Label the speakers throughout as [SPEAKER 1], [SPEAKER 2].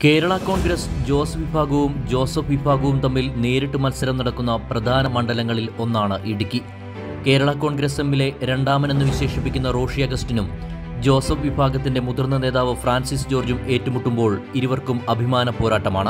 [SPEAKER 1] കേരള കോൺഗ്രസ് ജോസ് വിഭാഗവും ജോസഫ് വിഭാഗവും തമ്മിൽ നേരിട്ട് മത്സരം നടക്കുന്ന പ്രധാന മണ്ഡലങ്ങളിൽ ഒന്നാണ് ഇടുക്കി കേരള കോൺഗ്രസ് എമ്മിലെ രണ്ടാമനെന്ന് വിശേഷിപ്പിക്കുന്ന റോഷി അഗസ്റ്റിനും ജോസഫ് വിഭാഗത്തിന്റെ മുതിർന്ന നേതാവ് ഫ്രാൻസിസ് ജോർജും ഏറ്റുമുട്ടുമ്പോൾ ഇരുവർക്കും അഭിമാന പോരാട്ടമാണ്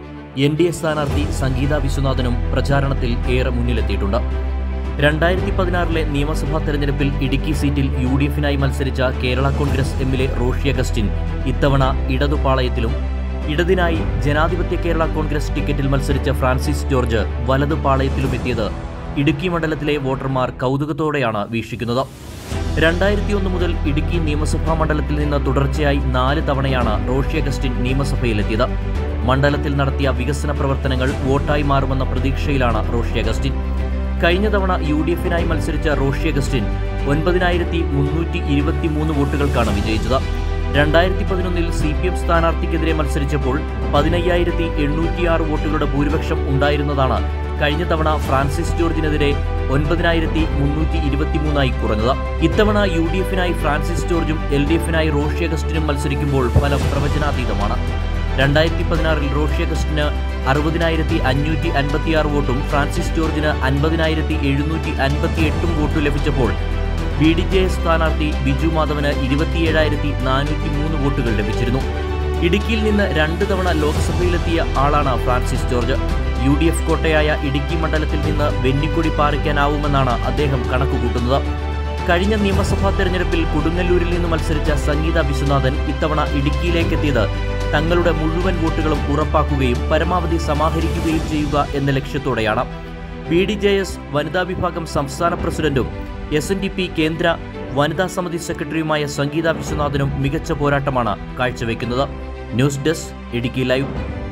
[SPEAKER 1] എൻ ഡി എ സ്ഥാനാർത്ഥി സംഗീത വിശ്വനാഥനും പ്രചാരണത്തിൽ ഏറെ മുന്നിലെത്തിയിട്ടുണ്ട് രണ്ടായിരത്തി പതിനാറിലെ നിയമസഭാ തെരഞ്ഞെടുപ്പിൽ ഇടുക്കി സീറ്റിൽ യു ഡി എഫിനായി മത്സരിച്ച കേരള കോൺഗ്രസ് എമ്മിലെ റോഷി അഗസ്റ്റിൻ ഇത്തവണ ഇടതുപാളയത്തിലും ഇടതിനായി ജനാധിപത്യ കേരള കോൺഗ്രസ് ടിക്കറ്റിൽ മത്സരിച്ച ഫ്രാൻസിസ് ജോർജ് വലതു പാളയത്തിലും എത്തിയത് ഇടുക്കി മണ്ഡലത്തിലെ വോട്ടർമാർ കൗതുകത്തോടെയാണ് വീക്ഷിക്കുന്നത് രണ്ടായിരത്തി ഒന്ന് മുതൽ ഇടുക്കി നിയമസഭാ മണ്ഡലത്തിൽ നിന്ന് തുടർച്ചയായി നാല് തവണയാണ് റോഷി അഗസ്റ്റിൻ നിയമസഭയിലെത്തിയത് മണ്ഡലത്തിൽ നടത്തിയ വികസന പ്രവർത്തനങ്ങൾ വോട്ടായി മാറുമെന്ന പ്രതീക്ഷയിലാണ് റോഷി അഗസ്റ്റിൻ കഴിഞ്ഞ തവണ യു ഡി എഫിനായി മത്സരിച്ച റോഷി അഗസ്റ്റിൻ ഒൻപതിനായിരത്തി മുന്നൂറ്റി ഇരുപത്തിമൂന്ന് വോട്ടുകൾക്കാണ് വിജയിച്ചത് രണ്ടായിരത്തി പതിനൊന്നിൽ സി പി എം സ്ഥാനാർത്ഥിക്കെതിരെ മത്സരിച്ചപ്പോൾ പതിനയ്യായിരത്തി എണ്ണൂറ്റിയാറ് വോട്ടുകളുടെ ഭൂരിപക്ഷം ഉണ്ടായിരുന്നതാണ് കഴിഞ്ഞ തവണ ഫ്രാൻസിസ് ജോർജിനെതിരെ ഒൻപതിനായിരത്തി മുന്നൂറ്റി ഇരുപത്തിമൂന്നായി കുറഞ്ഞത് ഇത്തവണ യു ഡി എഫിനായി ഫ്രാൻസിസ് ജോർജും എൽ ഡി എഫിനായി റോഷി അഗസ്റ്റിനും മത്സരിക്കുമ്പോൾ ഫലം പ്രവചനാതീതമാണ് രണ്ടായിരത്തി പതിനാറിൽ റോഷി അഗസ്റ്റിന് അറുപതിനായിരത്തി അഞ്ഞൂറ്റി അൻപത്തിയാറ് വോട്ടും ഫ്രാൻസിസ് ജോർജിന് അൻപതിനായിരത്തി എഴുന്നൂറ്റി അൻപത്തി എട്ടും വോട്ടും ലഭിച്ചപ്പോൾ ബി ഡി ജെ എസ് സ്ഥാനാർത്ഥി ബിജു മാധവന് ഇരുപത്തിയേഴായിരത്തി നാനൂറ്റി മൂന്ന് വോട്ടുകൾ ലഭിച്ചിരുന്നു ഇടുക്കിയിൽ നിന്ന് രണ്ട് തവണ ലോക്സഭയിലെത്തിയ ആളാണ് Francis George U D F കോട്ടയായ ഇടുക്കി മണ്ഡലത്തിൽ നിന്ന് വെന്നിക്കൊടി പാറിക്കാനാവുമെന്നാണ് അദ്ദേഹം കണക്കുകൂട്ടുന്നത് കഴിഞ്ഞ നിയമസഭാ തെരഞ്ഞെടുപ്പിൽ കൊടുങ്ങല്ലൂരിൽ നിന്ന് മത്സരിച്ച സംഗീത വിശ്വനാഥൻ ഇത്തവണ ഇടുക്കിയിലേക്കെത്തിയത് തങ്ങളുടെ മുഴുവൻ വോട്ടുകളും ഉറപ്പാക്കുകയും പരമാവധി സമാഹരിക്കുകയും ചെയ്യുക എന്ന ലക്ഷ്യത്തോടെയാണ് ബി ഡി ജെ എസ് വനിതാ വിഭാഗം സംസ്ഥാന പ്രസിഡന്റും എസ് എൻ ഡി പി കേന്ദ്ര വനിതാ സമിതി സെക്രട്ടറിയുമായ സംഗീത വിശ്വനാഥനും മികച്ച പോരാട്ടമാണ് കാഴ്ചവെക്കുന്നത് ന്യൂസ് ഡെസ്ക് ഇടുക്കി ലൈവ്